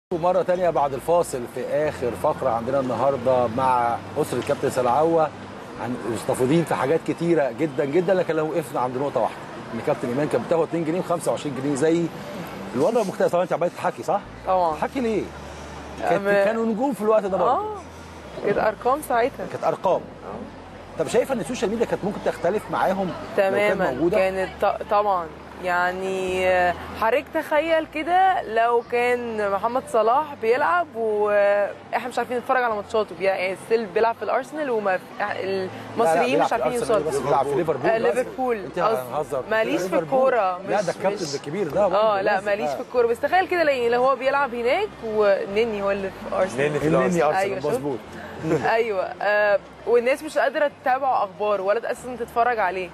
مرة تانية بعد الفاصل في آخر فقرة عندنا النهاردة مع أسرة كابتن سلعوة عن مستفيضين في حاجات كتيرة جدا جدا لكن لو وقفنا عند نقطة واحدة إن كابتن إيمان كانت بتاخد 2 جنيه و25 جنيه زي الوضع مختلف طبعا أنت عمالة تحكي صح؟ طبعا تحكي ليه؟ كانت أم- كانوا نجوم في الوقت ده برضه اه كانت ارقام ساعتها كانت أرقام طب شايفة إن السوشيال ميديا كانت ممكن تختلف معاهم لو كانت تماما موجودة؟ كانت ط- طبعا يعني آه، حضرتك تخيل كده لو كان محمد صلاح بيلعب واحنا مش عارفين نتفرج على ماتشاته بي- يعني ستيل بيلعب في الارسنال وما المصريين مش عارفين يوصلوا يوصلوا بس بيلعب في ليفربول آه، بس. ليفربول انت قصدي. هنهزر ماليش في ليفربول. الكورة، لا مش- ده الكابتن مش- الكبير ده برضه اه لا لازم. ماليش آه. في الكوره بس تخيل كده لو لو هو بيلعب هناك ونني هو اللي في ارسنال نني في النني الأرسنال. أرسنال أيوة، شفت؟ مظبوط ايوه آه والناس مش قادره تتابع اخبار ولا اصلا تتفرج عليه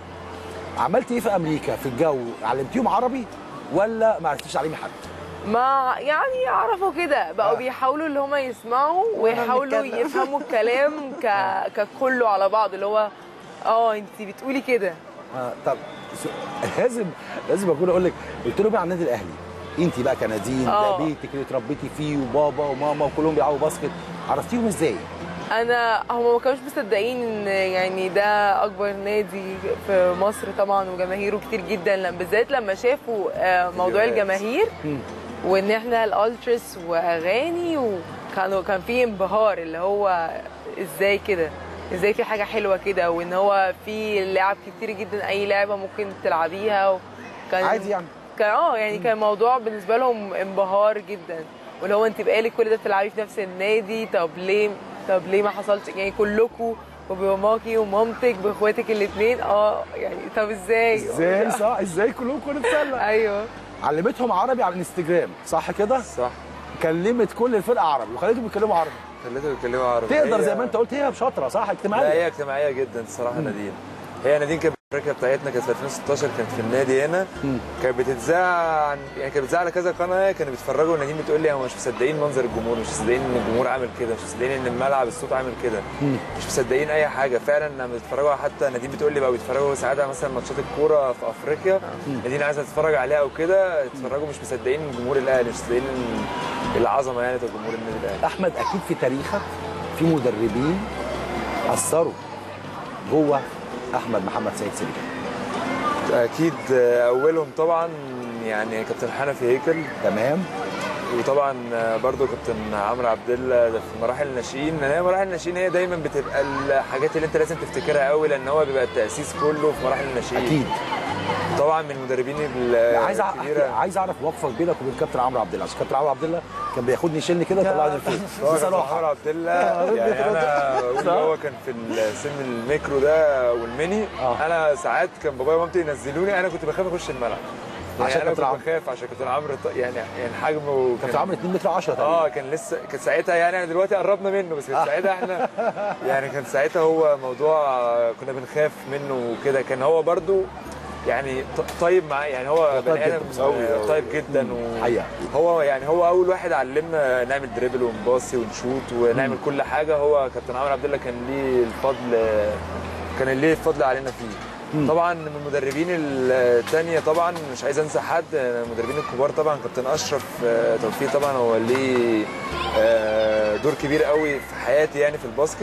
عملت ايه في امريكا في الجو علمتيهم عربي ولا ما عرفتيش تعلمي حد ما يعني يعرفوا كده بقوا آه. بيحاولوا اللي هم يسمعوا ويحاولوا بنتكلم. يفهموا الكلام ك... ككله على بعض اللي هو اه انت بتقولي كده آه طب س- لازم لازم اكون اقول لك قلت له بقى عن النادي الاهلي انت بقى كنادين ده آه. بيتك اللي اتربيتي فيه وبابا وماما وكلهم بيلعبوا باسكت عرفتيهم ازاي؟ انا هم ما كانوش مصدقين ان يعني ده اكبر نادي في مصر طبعا وجماهيره كتير جدا لما بالذات لما شافوا آه، موضوع فيديوهات. الجماهير وان احنا الالترس واغاني وكانوا كان في انبهار اللي هو ازاي كده ازاي في حاجه حلوه كده وان هو في لعب كتير جدا اي لعبه ممكن تلعبيها وكان عادي يعني كان اه يعني كان الموضوع بالنسبه لهم انبهار جدا واللي هو انت بقالك كل ده بتلعبي في نفس النادي طب ليه طب ليه ما حصلش يعني كلكم وبماماكي ومامتك باخواتك الاثنين اه يعني طب ازاي ازاي صح ازاي كلهم كنا نتسلى ايوه علمتهم عربي على الانستجرام صح كده؟ صح كلمت كل الفرقه عربي وخليتهم يتكلموا عربي خليتهم يتكلموا عربي تقدر هي- زي ما انت قلت هي شاطره صح لا اجتماعيه هي اجتماعيه جدا الصراحه نادين هي نادين كانت الفكره بتاعتنا كانت في 2016 كانت في النادي هنا كانت بتتذاع عن يعني كانت بتذاع على كذا قناه كانوا بيتفرجوا نادين بتقول لي هم مش مصدقين منظر الجمهور مش مصدقين ان الجمهور عامل كده مش مصدقين ان الملعب الصوت عامل كده مش مصدقين اي حاجه فعلا لما بيتفرجوا حتى نادين بتقول لي بقى بيتفرجوا ساعات على مثلا ماتشات الكوره في افريقيا نادين عايزه تتفرج عليها او كده يتفرجوا مش مصدقين جمهور الاهلي مش مصدقين العظمه يعني بتاع جمهور النادي الاهلي احمد اكيد في تاريخك في مدربين اثروا جوه احمد محمد سيد سليم اكيد اولهم طبعا يعني كابتن حنفي هيكل تمام وطبعا برضو كابتن عمرو عبد الله ده في مراحل الناشئين لان هي مراحل الناشئين هي دايما بتبقى الحاجات اللي انت لازم تفتكرها قوي لان هو بيبقى التاسيس كله في مراحل الناشئين اكيد طبعا من المدربين عايز أع- أحكي الكبيره عايز اعرف وقفك بينك وبين كابتن عمرو عبد الله عشان كابتن عمرو عبد الله كان بياخدني يشيلني كده يطلعني لفوق هو كابتن بصراحه عمرو عبد الله يعني انا اقول صح. هو كان في سن الميكرو ده والميني آه. انا ساعات كان بابايا ومامتي ينزلوني انا كنت بخاف اخش الملعب يعني عشان انا كابتن كنت عمرو. بخاف عشان كابتن عمرو ط- يعني يعني حجمه كابتن كان- عمرو 2 متر 10 تقريبا اه كان لسه كان ساعتها يعني احنا دلوقتي قربنا منه بس كان ساعتها احنا يعني كان ساعتها هو موضوع آه، كنا بنخاف منه وكده كان هو برضو يعني ط- طيب معاه يعني هو طيب بني ادم جدا. آه، طيب جدا و- حقيقة. هو يعني هو اول واحد علمنا نعمل دريبل ونباصي ونشوت ونعمل كل حاجه هو كابتن عمرو عبد الله كان ليه الفضل كان ليه الفضل علينا فيه طبعا من المدربين الثانيه طبعا مش عايز انسى حد المدربين الكبار طبعا كابتن اشرف آه، توفيق طبعا هو ليه آه، دور كبير قوي في حياتي يعني في الباسكت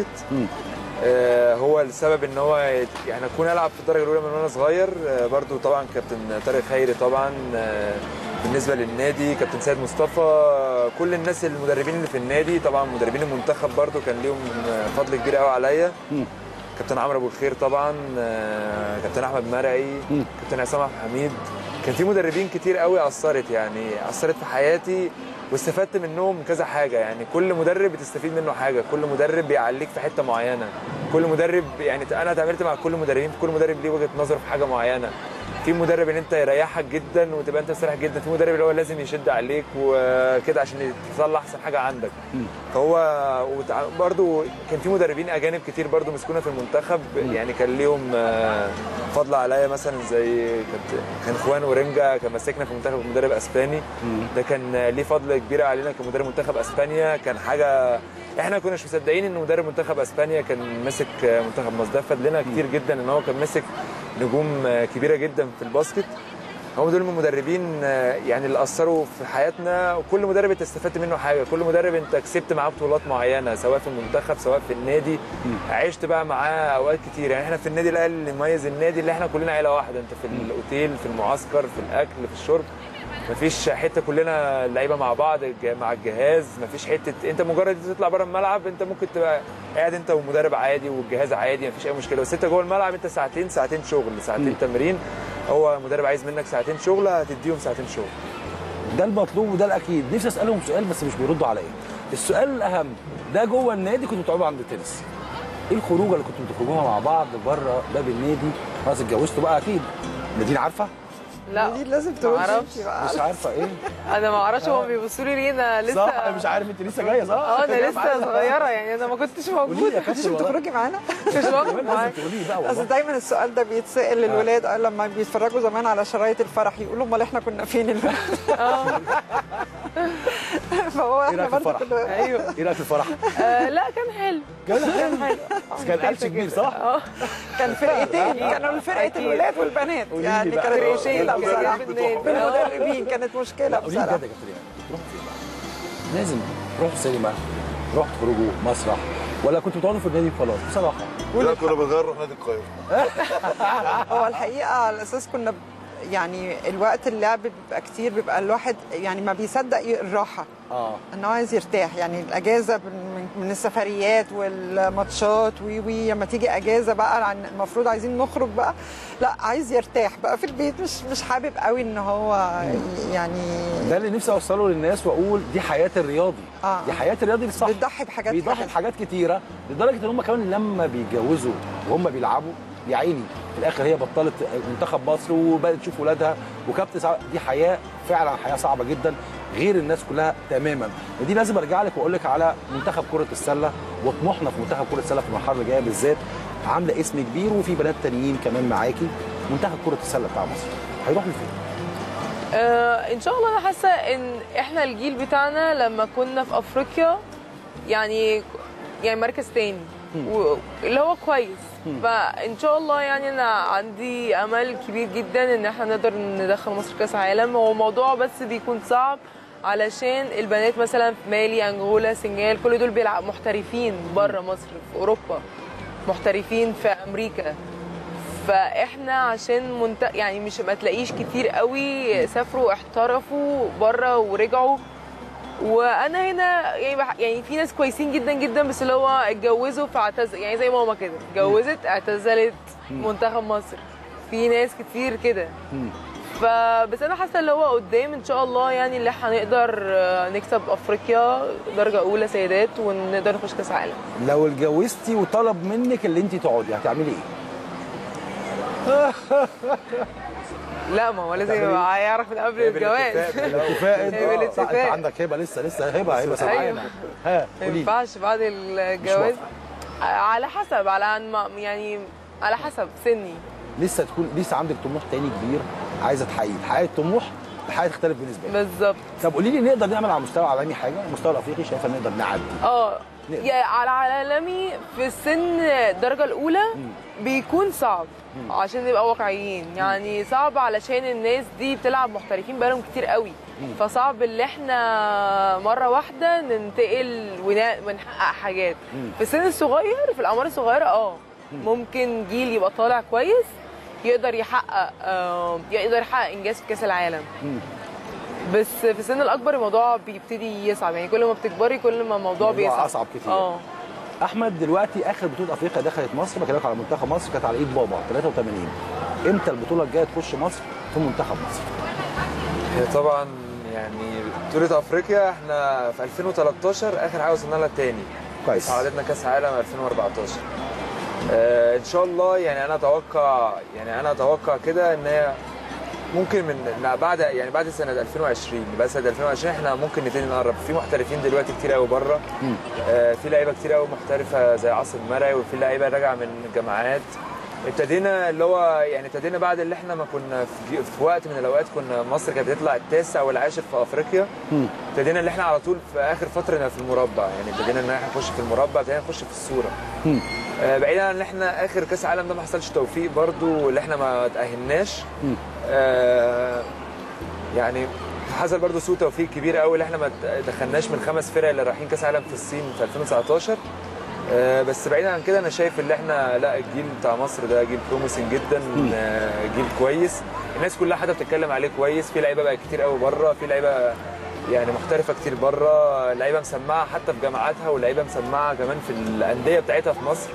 آه، هو السبب ان هو يت- يعني اكون العب في الدرجه الاولى من وانا صغير آه، برضو طبعا كابتن طارق خيري طبعا آه، بالنسبه للنادي كابتن سيد مصطفى آه، كل الناس المدربين اللي في النادي طبعا مدربين المنتخب برضو كان ليهم آه، فضل كبير قوي عليا كابتن عمرو ابو الخير طبعا آه، كابتن احمد مرعي كابتن عصام عبد الحميد كان في مدربين كتير قوي اثرت يعني اثرت في حياتي واستفدت منهم كذا حاجه يعني كل مدرب بتستفيد منه حاجه كل مدرب بيعليك في حته معينه كل مدرب يعني انا اتعاملت مع كل مدربين كل مدرب ليه وجهه نظر في حاجه معينه في مدرب ان انت يريحك جدا وتبقى انت مستريح جدا في مدرب اللي هو لازم يشد عليك وكده عشان تطلع احسن حاجه عندك فهو وتع- برضو كان في مدربين اجانب كتير برضو مسكونا في المنتخب يعني كان ليهم آه، فضل عليا مثلا زي كانت- كان اخوان اورنجا كان ماسكنا في المنتخب مدرب اسباني ده كان ليه فضل كبير علينا كمدرب منتخب اسبانيا كان حاجه احنا كناش مصدقين ان مدرب منتخب اسبانيا كان ماسك منتخب مصر ده فاد لنا كتير جدا ان هو كان ماسك نجوم كبيره جدا في الباسكت هم دول من المدربين آه، يعني اللي اثروا في حياتنا وكل مدرب انت استفدت منه حاجه كل مدرب انت كسبت معاه بطولات معينه سواء في المنتخب سواء في النادي عشت بقى معاه اوقات كتير يعني احنا في النادي الاهلي اللي يميز النادي اللي احنا كلنا عيله واحده انت في الاوتيل في المعسكر في الاكل في الشرب مفيش حته كلنا لعيبه مع بعض الج- مع الجهاز مفيش حته انت مجرد تطلع بره الملعب انت ممكن تبقى قاعد انت ومدرب عادي والجهاز عادي مفيش اي مشكله بس انت جوه الملعب انت ساعتين ساعتين شغل ساعتين تمرين هو مدرب عايز منك ساعتين شغل هتديهم ساعتين شغل ده المطلوب وده الاكيد نفسي اسالهم سؤال بس مش بيردوا عليا السؤال الاهم ده جوه النادي كنتوا بتقعدوا عند التنس ايه الخروجه اللي كنتوا بتخرجوها مع بعض بره باب النادي خلاص اتجوزتوا بقى اكيد نادين عارفه لا دي لازم تقول معرفش. بقى مش عارفه ايه انا ما اعرفش هم بيبصوا لي ليه انا لسه صح مش عارف انت لسه جايه صح اه انا جاية لسه معانا. صغيره يعني انا ما كنتش قولي لي يا موجوده كابتن عشان والله. تخرجي معانا مش موجود كمان معاك لازم تقولي لي بقى اصل والله دايما السؤال ده بيتسال للولاد آه. لما بيتفرجوا زمان على شرايط الفرح يقولوا امال احنا كنا فين ال- اه فهو ايه احنا رايك في برضه الفرح؟ كنا ايوه ايه رايك في الفرح؟ آه، لا كان حلو كان كان حلو بس كان قلش كبير صح؟ اه كان فرقتين كانوا فرقه أكيد. الولاد والبنات قولي لي يعني بقى. كانت آه. مشكله كان بصراحه في النادي. بالمدربين كانت مشكله قولي لي بجد بصراحه يا كابتن يعني بتروحوا فين بقى؟ لازم تروحوا سينما تروحوا تخرجوا مسرح ولا كنتوا بتقعدوا في النادي وخلاص بصراحه لا كنا بنغير نروح نادي القاهره هو الحقيقه على اساس كنا ب- يعني الوقت اللعب بيبقى كتير بيبقى الواحد يعني ما بيصدق ي- الراحه اه ان هو عايز يرتاح يعني الاجازه من- من السفريات والماتشات وي وي لما تيجي اجازه بقى عن المفروض عايزين نخرج بقى لا عايز يرتاح بقى في البيت مش مش حابب قوي ان هو يعني ده اللي نفسي اوصله للناس واقول دي حياه الرياضي آه. دي حياه الرياضي الصح بتضحي بحاجات بيضحي حلوة. بحاجات كتيره لدرجه ان هم كمان لما بيتجوزوا وهم بيلعبوا يا عيني في الاخر هي بطلت منتخب مصر وبدات تشوف ولادها وكابتن سعد دي حياه فعلا حياه صعبه جدا غير الناس كلها تماما ودي لازم ارجع لك واقول لك على منتخب كره السله وطموحنا في منتخب كره السله في المرحله اللي جايه بالذات عامله اسم كبير وفي بنات تانيين كمان معاكي منتخب كره السله بتاع مصر هيروح لفين؟ آه ان شاء الله انا حاسه ان احنا الجيل بتاعنا لما كنا في افريقيا يعني يعني مركز تاني و- اللي هو كويس فان شاء الله يعني انا عندي امل كبير جدا ان احنا نقدر ندخل مصر كاس عالم هو موضوع بس بيكون صعب علشان البنات مثلا في مالي انجولا سنغال كل دول بيلعب محترفين بره مصر في اوروبا محترفين في امريكا فاحنا عشان منت... يعني مش ما تلاقيش كتير قوي سافروا احترفوا بره ورجعوا وانا هنا يعني بح... يعني في ناس كويسين جدا جدا بس اللي هو اتجوزوا فاعتزل يعني زي ماما كده اتجوزت اعتزلت منتخب مصر في ناس كتير كده فبس انا حاسه اللي هو قدام ان شاء الله يعني اللي هنقدر آه، نكسب افريقيا درجه اولى سيدات ونقدر نخش كاس عالم لو اتجوزتي وطلب منك اللي انت تقعدي هتعملي ايه؟ لا ما هو لازم هتعملي يبقى يعرف من قبل هي الجواز بالاتفاق من الأول. اتفاق انت هي بالاتفاق. صح، انت عندك هبه لسه لسه هبه هبه سامعانا ها ما قولي لي. ينفعش بعد الجواز على حسب على عن ما يعني على حسب سني لسه تكون لسه عندك طموح تاني كبير عايزه تحققيه تحققي الطموح الحياه تختلف بالنسبه لك بالظبط طب قولي لي نقدر نعمل على المستوى العالمي حاجه المستوى الافريقي شايفه نقدر نعدي اه نقدر. يا على العالمي في السن الدرجه الاولى بيكون صعب عشان نبقى واقعيين يعني صعب علشان الناس دي بتلعب محترفين بقالهم كتير قوي فصعب اللي احنا مره واحده ننتقل ون- ونحقق حاجات في السن الصغير في الاعمار الصغيره اه ممكن جيل يبقى طالع كويس يقدر يحقق آه، يقدر يحقق انجاز في كاس العالم بس في السن الاكبر الموضوع بيبتدي يصعب يعني كل ما بتكبري كل ما الموضوع الموضوع بيصعب أصعب كتير. اه احمد دلوقتي اخر بطوله افريقيا دخلت مصر بكلمك على منتخب مصر كانت على ايد بابا 83 امتى البطوله الجايه تخش مصر في منتخب مصر هي طبعا يعني بطولة افريقيا احنا في 2013 اخر حاجة وصلنا لها تاني كويس عودتنا كاس عالم 2014 آه ان شاء الله يعني انا اتوقع يعني انا اتوقع كده ان هي ممكن من لا، بعد يعني بعد سنه 2020 بعد سنه 2020 احنا ممكن نبتدي نقرب في محترفين دلوقتي كتير قوي بره آه في لعيبه كتير قوي محترفه زي عاصم مرعي وفي لعيبه راجعه من الجامعات ابتدينا اللي هو يعني ابتدينا بعد اللي احنا ما كنا في, في وقت من الاوقات كنا مصر كانت بتطلع التاسع والعاشر في افريقيا ابتدينا اللي احنا على طول في اخر فتره في المربع يعني ابتدينا ان احنا نخش في المربع ابتدينا نخش في الصوره آه، بعيدا عن ان احنا اخر كاس عالم ده ما حصلش توفيق برضو اللي احنا ما تاهلناش آه، يعني حصل برضو سوء توفيق كبير قوي اللي احنا ما دخلناش من خمس فرق اللي رايحين كاس عالم في الصين في 2019 آه، بس بعيدا عن كده انا شايف ان احنا لا الجيل بتاع مصر ده جيل بروميسنج جدا آه، جيل كويس الناس كلها حتى بتتكلم عليه كويس في لعيبه بقى كتير قوي بره في لعيبه يعني محترفه كتير بره لعيبه مسمعه حتى في جامعاتها ولعيبه مسمعه كمان في الانديه بتاعتها في مصر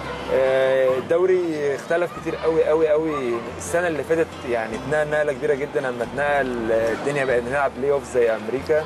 آه، الدوري اختلف كتير قوي قوي قوي السنه اللي فاتت يعني اتنقل نقله كبيره جدا لما اتنقل الدنيا بقت نلعب بلاي اوف زي امريكا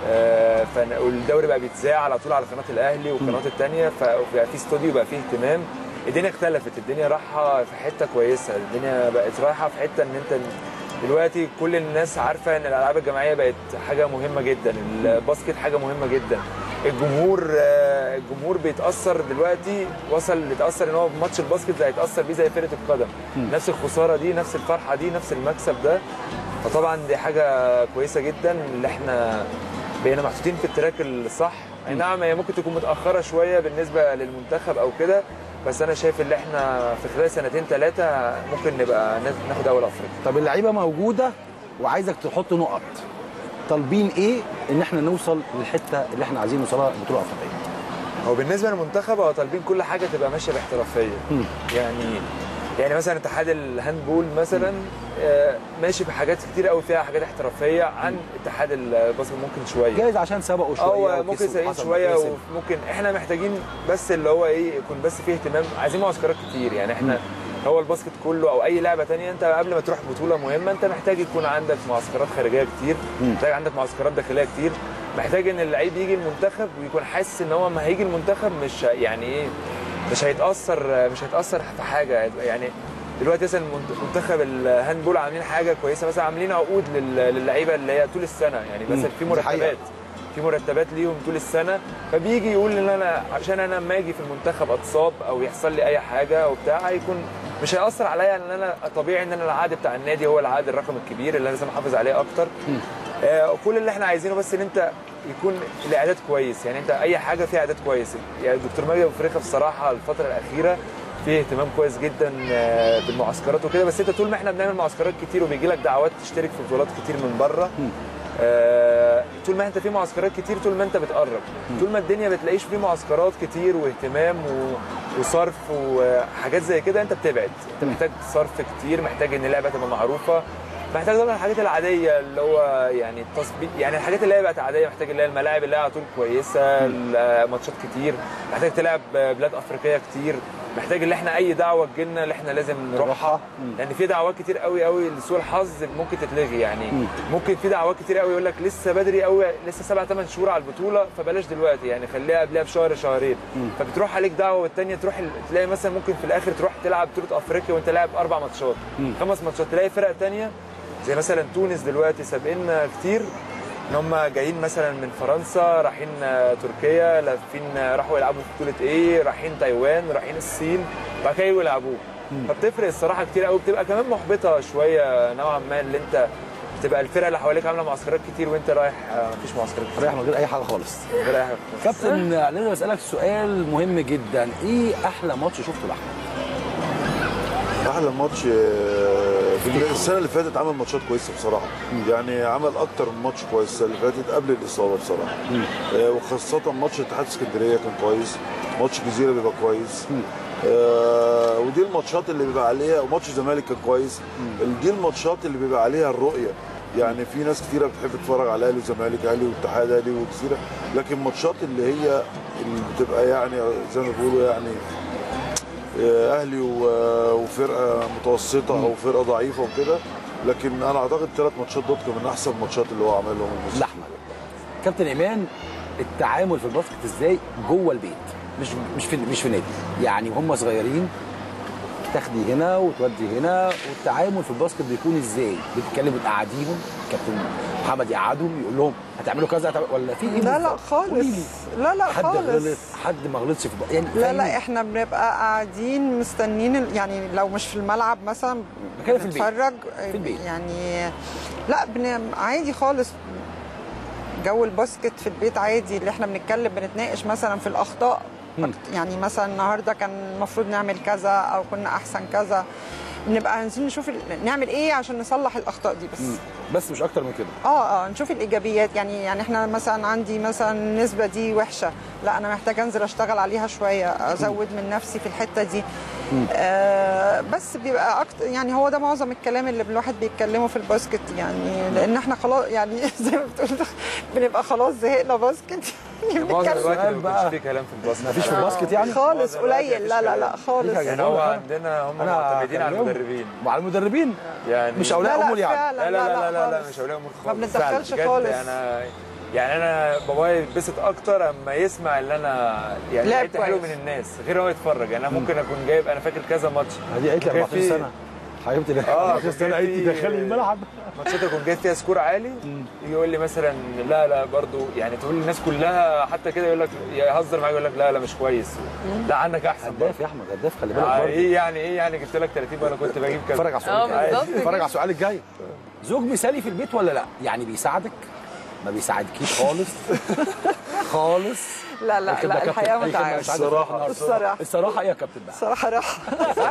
آه، فن- والدوري بقى بيتذاع على طول على قناه الاهلي والقنوات الثانيه فبقى في استوديو بقى فيه اهتمام الدنيا اختلفت الدنيا رايحه في حته كويسه الدنيا بقت رايحه في حته ان انت دلوقتي كل الناس عارفه ان الالعاب الجماعيه بقت حاجه مهمه جدا الباسكت حاجه مهمه جدا الجمهور آه، الجمهور بيتاثر دلوقتي وصل يتاثر ان هو بماتش الباسكت زي هيتاثر بيه زي فرقه القدم نفس الخساره دي نفس الفرحه دي نفس المكسب ده فطبعا دي حاجه كويسه جدا اللي احنا بقينا محطوطين في التراك الصح اي نعم هي ممكن تكون متاخره شويه بالنسبه للمنتخب او كده بس انا شايف ان احنا في خلال سنتين ثلاثه ممكن نبقى ناخد اول افريقيا طب اللعيبه موجوده وعايزك تحط نقط طالبين ايه ان احنا نوصل للحته اللي احنا عايزين نوصلها البطوله الافريقيه هو بالنسبه للمنتخب هو طالبين كل حاجه تبقى ماشيه باحترافيه مم. يعني يعني مثلا اتحاد الهاندبول مثلا آه، ماشي في حاجات كتير قوي فيها حاجات احترافيه عن اتحاد الباسكت ممكن شويه جايز عشان سبقوا شويه هو وكسبوا ممكن سعيد حصل شويه مكاسب. وممكن احنا محتاجين بس اللي هو ايه يكون بس فيه اهتمام عايزين معسكرات كتير يعني احنا هو الباسكت كله او اي لعبه تانية انت قبل ما تروح بطوله مهمه انت محتاج يكون عندك معسكرات خارجيه كتير محتاج عندك معسكرات داخليه كتير محتاج ان اللعيب يجي المنتخب ويكون حاسس ان هو لما هيجي المنتخب مش يعني ايه مش هيتاثر مش هيتاثر في حاجه يعني دلوقتي مثلا منت- منتخب الهاندبول عاملين حاجه كويسه مثلا عاملين عقود لل- للعيبه اللي هي طول السنه يعني مثلا في دي حقيقة. مرتبات في مرتبات ليهم طول السنه فبيجي يقول ان انا عشان انا لما اجي في المنتخب اتصاب او يحصل لي اي حاجه وبتاع هيكون مش هياثر عليا ان انا طبيعي ان انا العقد بتاع النادي هو العقد الرقم الكبير اللي انا لازم احافظ عليه اكتر آه كل اللي احنا عايزينه بس ان انت يكون الاعداد كويس يعني انت اي حاجه فيها اعداد كويس يعني الدكتور مجدي ابو فريخه بصراحه الفتره الاخيره فيه اهتمام كويس جدا آه، بالمعسكرات وكده بس انت طول ما احنا بنعمل معسكرات كتير وبيجي لك دعوات تشترك في بطولات كتير من بره آه، طول ما انت في معسكرات كتير طول ما انت بتقرب طول ما الدنيا بتلاقيش في معسكرات كتير واهتمام و... وصرف وحاجات زي كده انت بتبعد انت محتاج صرف كتير محتاج ان اللعبه تبقى معروفه محتاج طبعا الحاجات العاديه اللي هو يعني التظبيط يعني الحاجات اللي هي بقت عاديه محتاج اللي هي الملاعب اللي هي على طول كويسه الماتشات كتير محتاج تلعب بلاد افريقيه كتير محتاج ان احنا اي دعوه تجيلنا اللي احنا لازم نروحها نروحها. لان في دعوات كتير قوي قوي لسوء الحظ ممكن تتلغي يعني ممكن في دعوات كتير قوي يقول لك لسه بدري قوي لسه سبع ثمان شهور على البطوله فبلاش دلوقتي يعني خليها قبلها بشهر شهرين فبتروح عليك دعوه والتانيه تروح ال- تلاقي مثلا ممكن في الاخر تروح تلعب بطوله افريقيا وانت لاعب اربع ماتشات خمس ماتشات تلاقي فرق تانيه زي مثلا تونس دلوقتي سابقنا كتير ان هم جايين مثلا من فرنسا رايحين آه، تركيا لافين آه، راحوا يلعبوا في بطوله ايه رايحين تايوان رايحين الصين بعد كده يجوا يلعبوه فبتفرق الصراحه كتير قوي بتبقى كمان محبطه شويه نوعا ما اللي انت تبقى الفرقه اللي حواليك عامله معسكرات كتير وانت رايح آه، مفيش معسكرات كتير رايح من غير اي حاجه خالص غير اي حاجه كابتن لازم اسالك سؤال مهم جدا ايه احلى ماتش شفته لاحمد احلى ماتش آه، في السنه اللي فاتت عمل ماتشات كويسه بصراحه يعني عمل اكتر من ماتش كويس السنه اللي فاتت قبل الاصابه بصراحه آه، وخاصه ماتش اتحاد اسكندريه كان كويس ماتش الجزيره بيبقى كويس آه، ودي الماتشات اللي بيبقى عليها وماتش الزمالك كان كويس دي الماتشات اللي بيبقى عليها الرؤيه يعني في ناس كتيره بتحب تتفرج على اهلي وزمالك اهلي واتحاد اهلي والجزيره لكن ماتشات اللي هي اللي بتبقى يعني زي ما بيقولوا يعني اهلي و- وفرقه متوسطه او فرقه ضعيفه وكده لكن انا اعتقد الثلاث ماتشات دول كانوا من احسن الماتشات اللي هو عملهم الموسم. لاحمد كابتن ايمان التعامل في الباسكت ازاي جوه البيت مش مش في مش في نادي يعني وهم صغيرين تاخدي هنا وتودي هنا والتعامل في الباسكت بيكون ازاي بتتكلم بتقعديهم كابتن محمد يقعدهم يقول لهم هتعملوا كذا هتعملوا ولا في ايه لا لا بالظبط؟ قولي لي. خالص لا لا حد خالص غلط حد ما غلطش في بق- يعني لا فاهمني؟ لا احنا بنبقى قاعدين مستنيين ال- يعني لو مش في الملعب مثلا بتكلم في البيت. بنتفرج في البيت. يعني لا بن... عادي خالص جو الباسكت في البيت عادي اللي احنا بنتكلم بنتناقش مثلا في الاخطاء أكت- يعني مثلا النهارده كان المفروض نعمل كذا او كنا احسن كذا بنبقى عايزين نشوف ال- نعمل ايه عشان نصلح الاخطاء دي بس بس مش اكتر من كده اه اه نشوف الايجابيات يعني يعني احنا مثلا عندي مثلا النسبه دي وحشه لا انا محتاجه انزل اشتغل عليها شويه ازود من نفسي في الحته دي آه بس بيبقى اكتر يعني هو ده معظم الكلام اللي الواحد بيتكلمه في الباسكت يعني لان احنا خلاص يعني زي ما بتقول بنبقى خلاص زهقنا باسكت يعني معظم بنتكلم الوقت سؤال ما بقى. كانش فيه كلام في الباسكت مفيش في الباسكت يعني خالص معظم الوقت قليل مفيش لا لا لا كلام. خالص حاجة يعني بقول هو لك أنا- عندنا هم انا معتمدين على هكلمهم. المدربين وعلى المدربين يعني مش اولياء لا امور لا يعني فعلا لا لا لا لا, لا خالص. مش اولياء امور ما خالص بنتدخلش بجد خالص. انا يعني انا بابايا يتبسط اكتر اما يسمع اللي انا يعني لعب لعبت حلو كويس. من الناس غير هو يتفرج يعني انا ممكن اكون جايب انا فاكر كذا ماتش هذه قالت لي كان 14 في- سنه حبيبتي ليه اه 14 سنه قالت لي في- دخلني الملعب ماتشات اكون جايب فيها سكور عالي يجي يقول لي مثلا لا لا برضو يعني تقول للناس كلها حتى كده يقول لك يهزر معاك يقول لك لا لا مش كويس لا عندك احسن برضو. هداف يا احمد هداف خلي بالك آه برضه ايه يعني ايه يعني جبت لك 30 وانا كنت بجيب كذا اتفرج على اه السؤال الجاي بالظبط اتفرج كده. على السؤال الجاي زوج مثالي في البيت ولا لا يعني بيساعدك ما بيساعدكيش خالص خالص لا لا لكن لا ده كابتن. الحقيقه أي ما خدمة تعرفش مش عايز الصراحة. النهاردة. الصراحة. الصراحه ايه يا كابتن بقى صراحه راح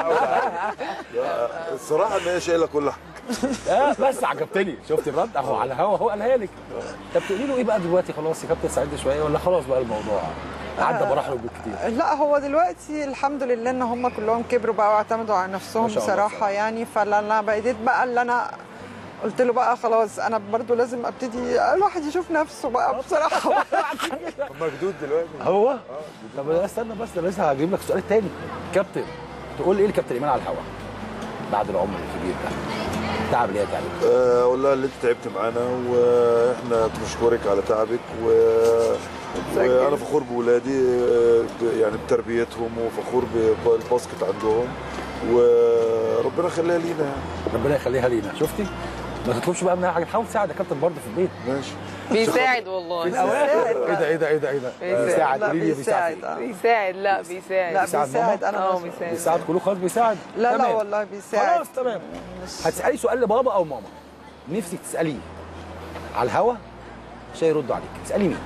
الصراحه ان هي شايله كل حاجه اه بس عجبتني شفت الرد اهو على الهوا هو قالها لك طب تقولي له ايه بقى دلوقتي خلاص يا كابتن ساعدني شويه ولا خلاص بقى الموضوع عدى براحله بالكتير لا هو دلوقتي الحمد لله ان هم كلهم كبروا بقى واعتمدوا على نفسهم ما شاء الله بصراحه بصراحة. يعني فانا بديت بقى اللي انا قلت له بقى خلاص انا برضو لازم ابتدي الواحد يشوف نفسه بقى بصراحه هم جدود دلوقتي هو طب استنى بس ده لسه هجيب لك السؤال الثاني كابتن تقول لي ايه لكابتن ايمان على الهوا بعد العمر الكبير ده تعب ليه تعب آه، اقول لها اللي انت تعبت معانا واحنا بنشكرك على تعبك و... وانا فخور بولادي آه، ب- يعني بتربيتهم وفخور بالباسكت عندهم وربنا يخليها لينا يعني ربنا يخليها لينا شفتي ما تطلبش بقى منها حاجه تحاول تساعد يا كابتن برضه في البيت ماشي بيساعد والله في الاواخر ايه ده ايه ده ايه ده ايه ده بيساعد لا قولي لي بيساعد بيساعد فين؟ آه. بيساعد لا بيساعد لا بيساعد بيساعد انا اه مش- بيساعد بيساعد كله خلاص بيساعد لا لا تمام. والله بيساعد خلاص تمام هتسالي سؤال لبابا او ماما نفسك تساليه على الهوا عشان يردوا عليك تسالي مين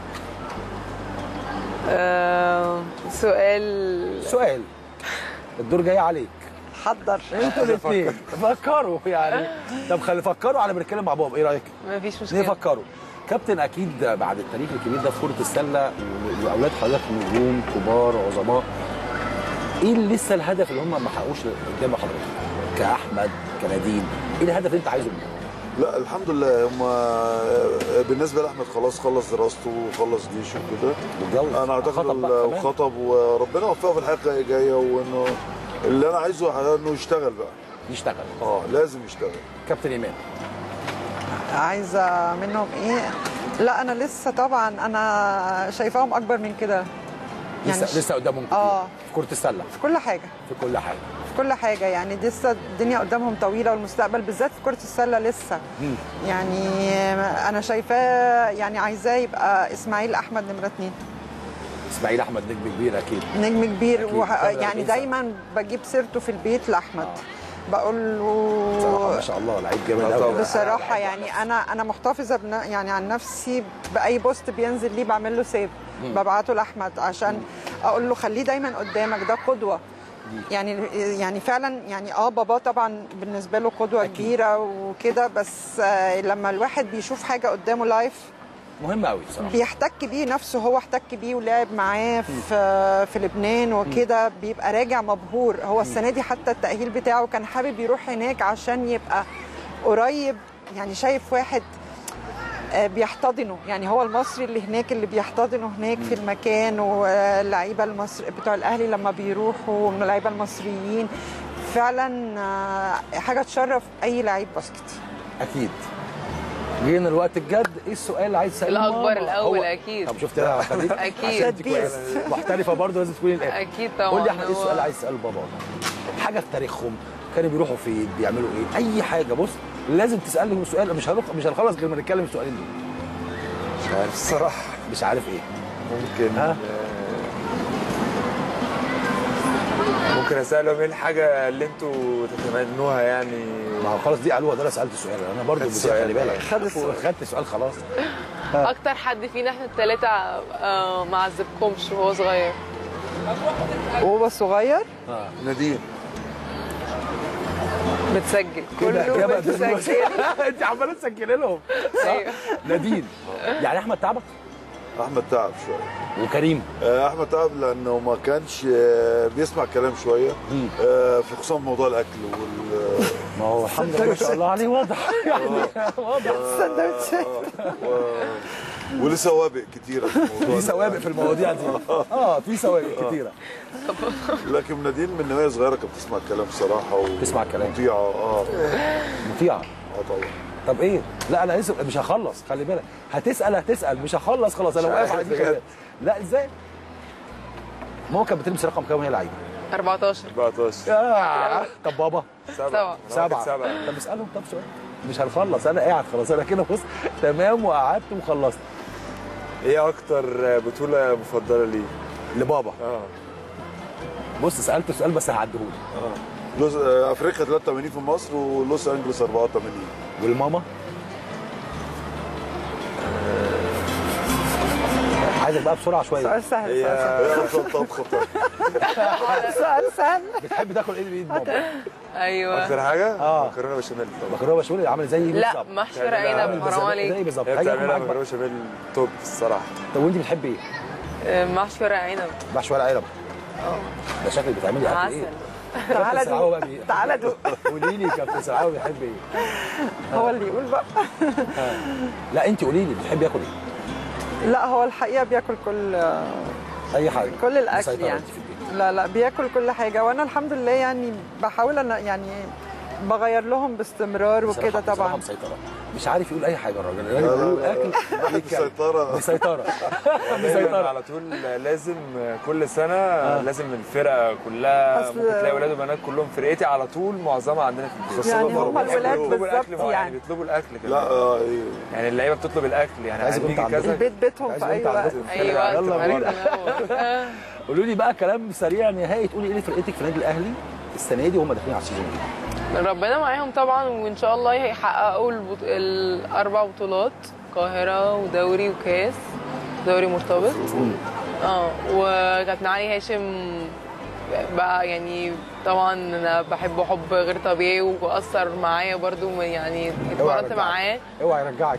آه، سؤال سؤال الدور جاي عليك حضر انتوا الاثنين فكروا يعني طب خلي فكروا على ما نتكلم مع بابا ايه رايك ما فيش مشكله نفكروا كابتن اكيد بعد التاريخ الكبير ده في كره السله و- واولاد حضرتك نجوم كبار عظماء ايه اللي لسه الهدف اللي هم ما حققوش قدام حضرتك كاحمد كنادين ايه الهدف اللي انت عايزه منهم لا الحمد لله هم بالنسبه لاحمد خلاص خلص دراسته وخلص جيشه وكده واتجوز انا اعتقد خطب بقى كمان. الخطب وربنا يوفقه في الحلقه الجايه وانه اللي انا عايزه انه يشتغل بقى يشتغل اه لازم يشتغل كابتن ايمان عايزه منهم ايه لا انا لسه طبعا انا شايفاهم اكبر من كده لسه ش- لسه قدامهم كتير اه في كره السله في كل حاجه في كل حاجه في كل حاجه يعني لسه الدنيا قدامهم طويله والمستقبل بالذات في كره السله لسه يعني انا شايفاه يعني عايزاه يبقى اسماعيل احمد نمره اتنين اسماعيل احمد نجم كبير اكيد نجم كبير أكيد. وح... طبعاً يعني بينسى. دايما بجيب سيرته في البيت لاحمد بقول بصراحه له ما شاء الله لعيب جامد آه قوي طبعاً. بصراحة يعني أنا أنا محتفظة بن يعني عن نفسي بأي بوست بينزل ليه بعمل له سيف ببعته لأحمد عشان أقول له خليه دايما قدامك ده قدوة يعني يعني فعلا يعني اه بابا طبعا بالنسبه له قدوه أكيد. كبيره وكده بس آه لما الواحد بيشوف حاجه قدامه لايف مهم قوي بصراحه بيحتك بيه نفسه هو احتك بيه ولعب معاه في في لبنان وكده بيبقى راجع مبهور هو السنه دي حتى التاهيل بتاعه كان حابب يروح هناك عشان يبقى قريب يعني شايف واحد آه، بيحتضنه يعني هو المصري اللي هناك اللي بيحتضنه هناك في المكان واللعيبه المصر بتوع الاهلي لما بيروحوا من اللعيبه المصريين فعلا آه، حاجه تشرف اي لعيب باسكت اكيد جينا الوقت الجد ايه السؤال اللي عايز تساله الأكبر ماما؟ الأول هو- أكيد. طب شفت انا خليك أكيد. عشان انت كويسة. محترفه برضه لازم تكوني الاخر اكيد طبعا قول لي احنا ايه هو- السؤال اللي عايز تساله بابا حاجه في تاريخهم كانوا بيروحوا فين بيعملوا ايه اي حاجه بص لازم تسالهم سؤال مش هنخ... مش هنخلص غير ما نتكلم السؤالين دول مش عارف الصراحه مش عارف ايه ممكن ها؟ آه، ممكن اسالهم ايه الحاجه اللي انتوا تتمنوها يعني ما هو خلاص دي قالوها ده انا سالت السؤال انا برضه خدت بدي السؤال. خلي بالك خد السؤال. خدت السؤال خلاص اكتر حد فينا احنا الثلاثه ما عذبكمش وهو صغير وهو صغير نادين بتسجل كده كله إجابة بتسجل انت عماله تسجلي لهم أيوة. نادين يعني احمد تعبك احمد تعب شويه وكريم آه، احمد تعب لانه ما كانش آه، بيسمع كلام شويه آه، في خصوصا موضوع الاكل وال ما هو الحمد لله ما شاء الله عليه واضح يعني واضح السندوتشات و- وليه سوابق كتيره في الموضوع في سوابق في المواضيع دي اه في سوابق كتيره لكن نادين من وهي صغيره كانت بتسمع الكلام بصراحه و... تسمع الكلام. مطيعه اه مطيعه اه طبعا طب ايه لا انا لسه مش هخلص خلي بالك هتسال هتسال مش هخلص خلاص انا مش واقف عارف على دي بجد. كمان. لا ازاي ماما كانت بتلبس رقم كام وهي لعيبه 14 14 آه. طب بابا سبعة. سبعه سبعة طب اسالهم طب سؤال مش هنخلص انا قاعد خلاص انا كده بص تمام وقعدت وخلصت ايه اكتر بطولة مفضلة ليه؟ لبابا اه بص سالته سؤال بس هعديهولي لوس... آه، افريقيا 83 في مصر ولوس انجلوس 84 والماما عايزك بقى بسرعه شويه سؤال سهل هي سؤال هي اصلا طبخه بتاعتي. سهل. سؤال سهل بتحب تاكل ايه بايد ماما ايوه اكتر حاجة؟ آه. مكرونة بشاميل طبعا مكرونه بشاميل عامل زي لا بالظبط. محشي ورق لا، عنب عامل حرام زي- عليك زي بالظبط هي هاجي بتعملها معاك بقى. مكرونة بشاميل توب الصراحة طب وانت بتحبي ايه؟ آه، محشي ورق عنب محشي ورق عنب ده شكلك بتعملي اكل ايه؟ عسل تعالى كابتن سلعوة دوق بقى بي- تعالى دوق قولي لي كابتن سلعوة بيحب ايه؟ هو اللي يقول بقى لا انت قولي لي بتحبي ياكل ايه؟ لا هو الحقيقه بياكل كل اي حاجه كل الاكل مسيطرة يعني انت في البيت. لا لا بياكل كل حاجه وانا الحمد لله يعني بحاول انا يعني بغير لهم باستمرار بصراحة- وكده بصراحة طبعا مسيطرة مش عارف يقول اي حاجه الراجل الراجل لا، بيقول لا، اكل واحد بيتكلم. مسيطرة. مسيطره دايما مسيطره على طول لازم كل سنة لازم الفرقة كلها أصل- ممكن تلاقي ولاد وبنات كلهم فرقتي على طول معظمها عندنا في البيت خاصة يعني بره هم مصر. الولاد بيطلبوا الاكل بالظبط يعني يعني بيطلبوا الاكل كمان لا آه، إيه. يعني اللعيبه بتطلب الاكل يعني عايز هنيجي كنت كذا البيت بيتهم عايز في اي أنت وقت عندكم ايوه يلا تبقى بينا. تنور. قولوا لي بقى كلام سريع نهائي تقولي ايه لفرقتك في النادي الاهلي السنه دي وهم داخلين على السيزون الجديد ربنا معاهم طبعا وان شاء الله هيحققوا البط... الاربع بطولات قاهره ودوري وكاس دوري مرتبط اه وكابتن علي هاشم بقى يعني طبعا انا بحبه حب غير طبيعي واثر معايا برضو يعني اوعى اتمرنت يرجعك. معاه اوعى يرجعك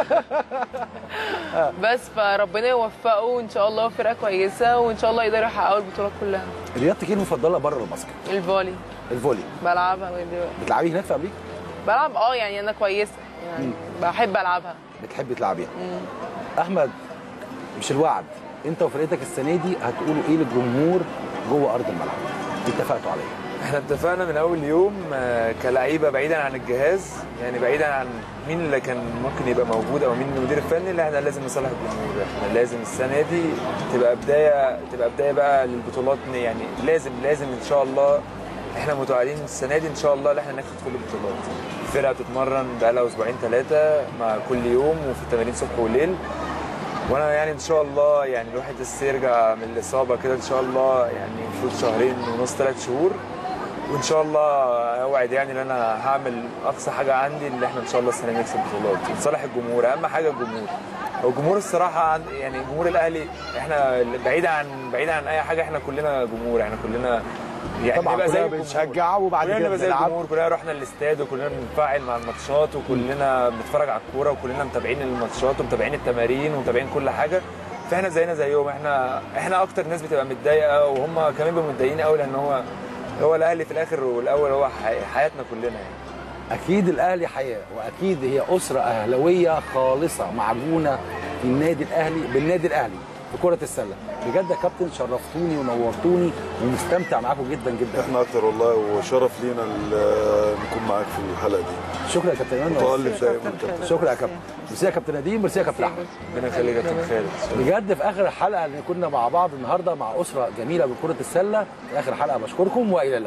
بس فربنا يوفقه وان شاء الله فرقه كويسه وان شاء الله يقدروا يحققوا البطولات كلها رياضتك ايه المفضله بره الباسكت الفولي الفولي بلعبها لغاية دلوقتي. بتلعبي هناك في امريكا بلعب اه يعني انا كويسه يعني بحب العبها بتحبي تلعبيها احمد مش الوعد انت وفرقتك السنه دي هتقولوا ايه للجمهور جوه ارض الملعب اتفقتوا على ايه احنا اتفقنا من اول يوم آه، كلعيبه بعيدا عن الجهاز يعني بعيدا عن مين اللي كان ممكن يبقى موجود او مين المدير الفني اللي احنا لازم نصالح الجمهور احنا لازم السنه دي تبقى بدايه تبقى بدايه بقى للبطولات يعني لازم لازم ان شاء الله احنا متوعدين السنه دي ان شاء الله ان احنا ناخد كل البطولات الفرقه بتتمرن بقى لها اسبوعين ثلاثه مع كل يوم وفي التمارين صبح وليل وانا يعني ان شاء الله يعني الواحد لسه يرجع من الاصابه كده ان شاء الله يعني المفروض شهرين ونص ثلاث شهور وان شاء الله اوعد يعني ان انا هعمل اقصى حاجه عندي اللي احنا ان شاء الله السنه دي نكسب بطولات ونصالح الجمهور اهم حاجه الجمهور هو الجمهور الصراحه عن يعني جمهور الاهلي احنا بعيد عن بعيد عن اي حاجه احنا كلنا جمهور احنا كلنا يعني طبعا نبقى زي كلنا الجمهور. بنشجع وبعد كلنا كده نبقى زي بنلعب. الجمهور كلنا رحنا الاستاد وكلنا بنتفاعل مع الماتشات وكلنا بنتفرج على الكوره وكلنا متابعين الماتشات ومتابعين التمارين ومتابعين كل حاجه فاحنا زينا زيهم احنا احنا اكتر ناس بتبقى متضايقه وهم كمان بيبقوا متضايقين قوي لان هو هو الاهلي في الاخر والاول هو حي- حياتنا كلنا يعني اكيد الاهلي حياه واكيد هي اسره اهلاويه خالصه معجونه في النادي الاهلي بالنادي الاهلي في كره السله بجد يا كابتن شرفتوني ونورتوني ومستمتع معاكم جدا جدا احنا اكتر والله وشرف لينا ال- نكون معاك في الحلقه دي شكرا يا كابتن ايمن متألق دايما كابتن شكرا يا كابتن ميرسي يا كابتن نديم ميرسي يا كابتن احمد ربنا يخليك يا كابتن خالد بجد في اخر الحلقه اللي كنا مع بعض النهارده مع اسره جميله بكره السله في اخر حلقه بشكركم والى اللقاء